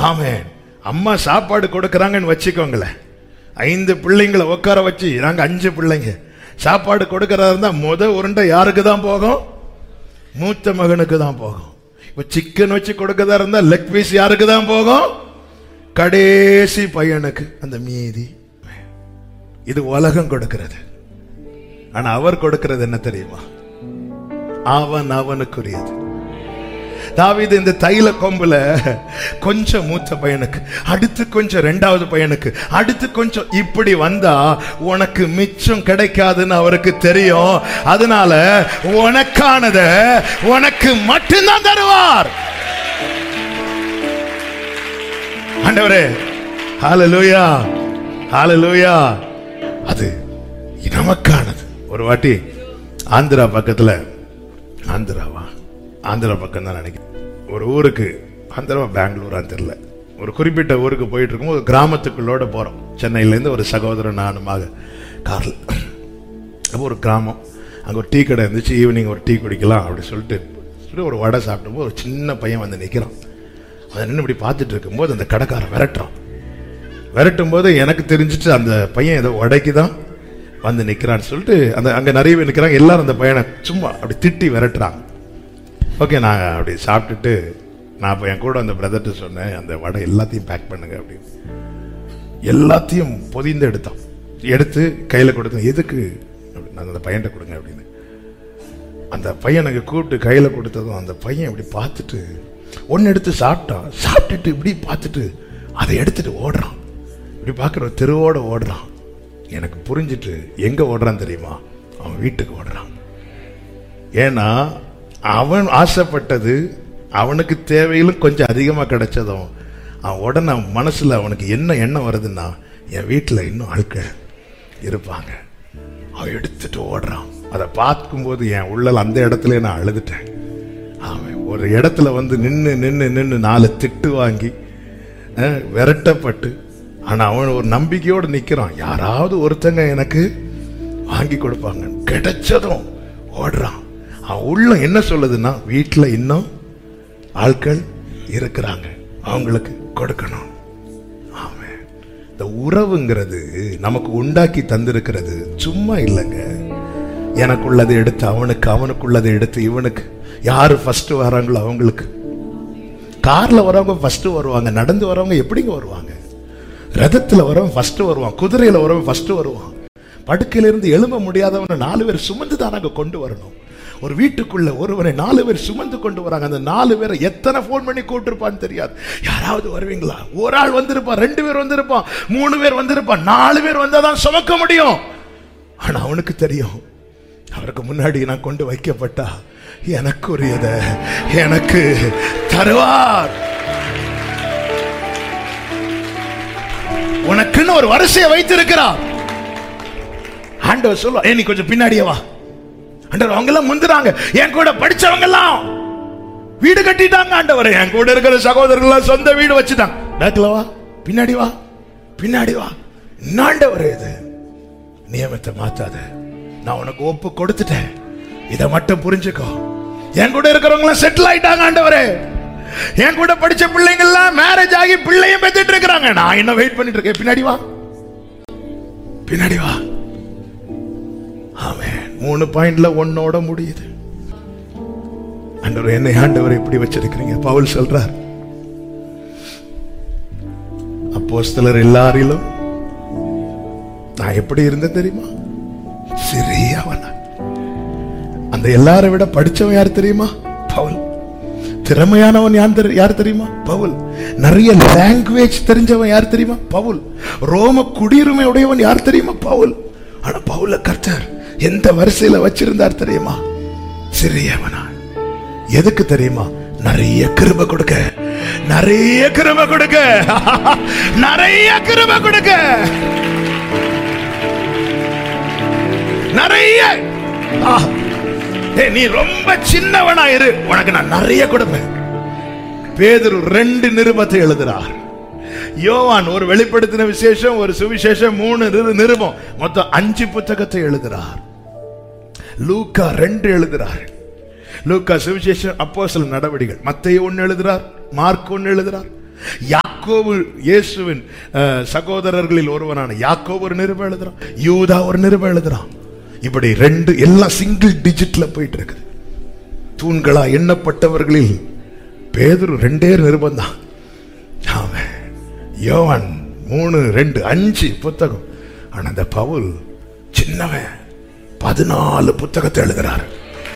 ஆமென் அம்மா சாப்பாடு கொடுக்கறாங்கன்னு வச்சுக்கோங்களேன் ஐந்து பிள்ளைங்களை உட்கார வச்சு நாங்க அஞ்சு பிள்ளைங்க சாப்பாடு கொடுக்கறதா இருந்தா முத உருண்டை யாருக்கு தான் போகும் மூத்த மகனுக்கு தான் போகும் இப்ப சிக்கன் வச்சு கொடுக்கறதா இருந்தா லெக் பீஸ் யாருக்கு தான் போகும் கடைசி பையனுக்கு அந்த மீதி இது உலகம் கொடுக்கிறது ஆனா அவர் கொடுக்கிறது என்ன தெரியுமா அவன் அவனுக்குரியது தாவீது இந்த தைல கொம்புல கொஞ்சம் மூத்த பையனுக்கு அடுத்து கொஞ்சம் ரெண்டாவது பையனுக்கு அடுத்து கொஞ்சம் இப்படி வந்தா உனக்கு மிச்சம் கிடைக்காதுன்னு அவருக்கு தெரியும் அதனால உனக்கானத உனக்கு மட்டும்தான் தருவார் ஆண்டவரே ஹalleluya ஹalleluya அது நமக்கானது ஒரு வாட்டி ஆந்திரா பக்கத்துல ஆந்திராவா ஆந்திரா பக்கம் தான் நினைக்கிறேன் ஒரு ஊருக்கு ஆந்திராவா பெங்களூரான்னு தெரியல ஒரு குறிப்பிட்ட ஊருக்கு போயிட்டு இருக்கும் ஒரு கிராமத்துக்குள்ளோட போறோம் சென்னையிலேருந்து ஒரு சகோதரன் நானுமாக கார்ல அப்போ ஒரு கிராமம் அங்கே ஒரு டீ கடை இருந்துச்சு ஈவினிங் ஒரு டீ குடிக்கலாம் அப்படி சொல்லிட்டு சொல்லிட்டு ஒரு வடை சாப்பிடும்போது ஒரு சின்ன பையன் வந்து நிற்கிறான் அதை நின்று இப்படி பார்த்துட்டு இருக்கும்போது அந்த கடைக்காரன் விரட்டுறான் விரட்டும் போது எனக்கு தெரிஞ்சிட்டு அந்த பையன் ஏதோ உடைக்கு தான் வந்து நிற்கிறான்னு சொல்லிட்டு அந்த அங்கே நிறைய பேர் நிற்கிறாங்க எல்லாரும் அந்த பையனை சும்மா அப்படி திட்டி விரட்டுறாங்க ஓகே நான் அப்படி சாப்பிட்டுட்டு நான் இப்போ என் கூட அந்த பிரதர்கிட்ட சொன்னேன் அந்த வடை எல்லாத்தையும் பேக் பண்ணுங்க அப்படின்னு எல்லாத்தையும் பொதிந்து எடுத்தான் எடுத்து கையில் கொடுத்தேன் எதுக்கு அப்படின்னு நான் அந்த பையன்கிட்ட கொடுங்க அப்படின்னு அந்த பையனுக்கு கூப்பிட்டு கையில் கொடுத்ததும் அந்த பையன் இப்படி பார்த்துட்டு ஒன்று எடுத்து சாப்பிட்டான் சாப்பிட்டுட்டு இப்படி பார்த்துட்டு அதை எடுத்துட்டு ஓடுறான் இப்படி பார்க்குற தெருவோட ஓடுறான் எனக்கு புரிஞ்சிட்டு எங்கே ஓடுறான் தெரியுமா அவன் வீட்டுக்கு ஓடுறான் ஏன்னா அவன் ஆசைப்பட்டது அவனுக்கு தேவையிலும் கொஞ்சம் அதிகமாக கிடைச்சதும் அவன் உடனே அவன் மனசுல அவனுக்கு என்ன எண்ணம் வருதுன்னா என் வீட்டில் இன்னும் ஆட்கள் இருப்பாங்க அவன் எடுத்துட்டு ஓடுறான் அதை பார்க்கும்போது என் உள்ளல் அந்த இடத்துல நான் அழுதுட்டேன் அவன் ஒரு இடத்துல வந்து நின்று நின்று நின்று நாலு திட்டு வாங்கி அஹ், விரட்டப்பட்டு ஆனா அவன் ஒரு நம்பிக்கையோடு நிக்கிறான் யாராவது ஒருத்தங்க எனக்கு வாங்கி கொடுப்பாங்க கிடைச்சதும் ஓடுறான் அவன் உள்ள என்ன சொல்லுதுன்னா வீட்டுல இன்னும் ஆட்கள் இருக்கிறாங்க அவங்களுக்கு கொடுக்கணும் ஆமென். இந்த உறவுங்கிறது நமக்கு உண்டாக்கி தந்திருக்கிறது சும்மா இல்லைங்க எனக்குள்ளதை எடுத்து அவனுக்கு அவனுக்குள்ளதை எடுத்து இவனுக்கு யாரு ஃபர்ஸ்ட் வராங்களோ அவங்களுக்கு கார்ல வரவங்க ஃபர்ஸ்ட் வருவாங்க நடந்து வரவங்க எப்படிங்க வருவாங்க ரதத்துல வரவன் ஃபர்ஸ்ட் வருவான் குதிரையில வரவன் ஃபர்ஸ்ட் வருவான் படுக்கையில இருந்து எழும்ப முடியாதவனை நாலு பேர் சுமந்து தான் அங்க கொண்டு வரணும் ஒரு வீட்டுக்குள்ள ஒருவரை நாலு பேர் சுமந்து கொண்டு வராங்க அந்த நாலு பேரை எத்தனை ஃபோன் பண்ணி கூப்பிட்டுருப்பான்னு தெரியாது யாராவது வருவீங்களா ஒரு ஆள் வந்திருப்பான் ரெண்டு பேர் வந்திருப்பான் மூணு பேர் வந்திருப்பான் நாலு பேர் வந்தாதான் சுமக்க முடியும் ஆனா அவனுக்கு தெரியும் அவருக்கு முன்னாடி நான் கொண்டு வைக்கப்பட்டா எனக்குரியத எனக்கு தருவார் உனக்குன்னு ஒரு வரிசையை வைத்திருக்கிறார் ஆண்டவர் சொல்லுவா ஏ நீ கொஞ்சம் பின்னாடியே வா ஆண்டவர் அவங்க எல்லாம் முந்துறாங்க என் கூட படிச்சவங்க எல்லாம் வீடு கட்டிட்டாங்க ஆண்டவர் என் கூட இருக்கிற சகோதரர்கள் எல்லாம் சொந்த வீடு வச்சுட்டாங்க பேக்ல வா பின்னாடி வா பின்னாடி வா என்ன ஆண்டவர் இது நியமத்தை மாத்தாத நான் உனக்கு ஒப்பு கொடுத்துட்டேன் இதை மட்டும் புரிஞ்சுக்கோ என் கூட இருக்கிறவங்க எல்லாம் செட்டில் ஆயிட்டாங்க ஆண்டவரே என் கூட படிச்ச பிள்ளைங்க எல்லாம் மேரேஜ் ஆகி பிள்ளையும் பெத்துட்டு இருக்கிறாங்க நான் இன்னும் வெயிட் பண்ணிட்டு இருக்கேன் பின்னாடி வா பின்னாடி வா ஆமென் மூணு பாயிண்ட்ல ஒன்னோட முடியுது ஆண்டவர் என்னை ஆண்டவர் இப்படி வச்சிருக்கிறீங்க பவுல் சொல்றார் அப்போஸ்தலர் எல்லாரிலும் நான் எப்படி இருந்தேன் தெரியுமா சிறியவனா அந்த எல்லாரை விட படிச்சவன் யார் தெரியுமா பவுல் திறமையானவன் யார் தெரி- யார் தெரியுமா பவுல் நிறைய லாங்குவேஜ் தெரிஞ்சவன் யார் தெரியுமா பவுல் ரோம குடியுரிமை உடையவன் யார் தெரியுமா பவுல் ஆனா பவுல கர்த்தர் எந்த வரிசையில வச்சிருந்தார் தெரியுமா சிறியவனா எதுக்கு தெரியுமா நிறைய கிருபை கொடுக்க நிறைய கிருபை கொடுக்க நிறைய கிருபை கொடுக்க நிறைய ஆ. ஏய், நீ ரொம்ப சின்னவனா இரு உனக்கு நான் நிறைய கொடுப்பேன் பேதுரு ரெண்டு நிருபத்தை எழுதுறார் யோவான் ஒரு வெளிப்படுத்தின விசேஷம் ஒரு சுவிசேஷம் மூணு நிரு- நிருபம் மொத்தம் அஞ்சு புத்தகத்தை எழுதுறார் லூக்கா ரெண்டு எழுதுறார் லூக்கா சுவிசேஷம் அப்போஸ்தலர் நடவடிகள் மத்தேயு ஒன்னு எழுதுறார் மார்க் ஒன்னு எழுதுறார் யாக்கோபு யாக்கோபு இயேசுவின் அஹ், சகோதரர்களில் ஒருவனான யாக்கோபு ஒரு நிருபம் எழுதுறான் யூதா ஒரு நிருபம் எழுதுறான் இப்படி ரெண்டு எல்லாம் சிங்கிள் டிஜிட்ல போயிட்டு இருக்குது தூண்களா எண்ணப்பட்டவர்களில் பேதுரு ரெண்டே நிருபம் தான் ஆமென். யோவான் மூணு ரெண்டு அஞ்சு புத்தகம் ஆனா அந்த பவுல் சின்னவன் பதினாலு புத்தகத்தை எழுதுறாரு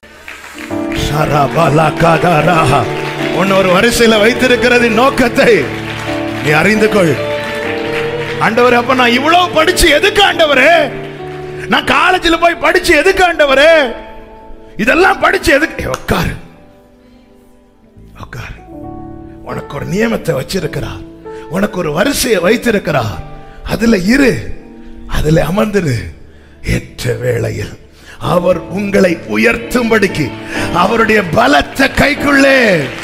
ஷரபலகதரஹ. உன்னை ஒரு வரிசையில வைத்திருக்கிறது நோக்கத்தை நீ அறிந்து கொள் ஆண்டவரே அப்ப நான் இவ்வளவு படிச்சு எதுக்கு ஆண்டவரே நான் காலேஜில் போய் படிச்சு எதுக்கு ஆண்டவரே இதெல்லாம் படிச்சு எதுக்கு ஏய், உட்காரு உட்காரு உனக்கு ஒரு நியமத்தை வச்சிருக்கிறார் உனக்கு ஒரு வரிசையை வைத்திருக்கிறார் அதுல இரு அதுல அமர்ந்திரு ஏற்ற வேளையில் அவர் உங்களை உயர்த்தும்படிக்கு அவருடைய பலத்த கைக்குள்ளே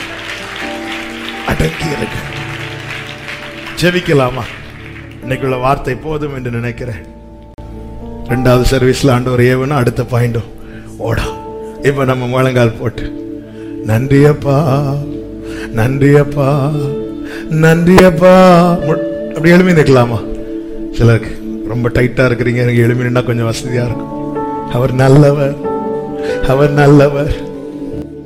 அடங்கி இருக்க ஜெபிக்கலாமா இன்னைக்குள்ள வார்த்தை போதும் என்று நினைக்கிறேன் ரெண்டாவது சர்வீஸ்ல ஆண்டவர் ஏவனும் அடுத்த பாயிண்டும் ஓடா இப்ப நம்ம முழங்கால் போட்டு நன்றியப்பா நன்றியப்பா நன்றியப்பா மு- அப்படி எழுப்பி நிற்கலாமா சிலருக்கு ரொம்ப டைட்டா இருக்கிறீங்க எனக்கு எழுப்பி நின்னா கொஞ்சம் வசதியா இருக்கும் அவர் நல்லவர் அவர் நல்லவர்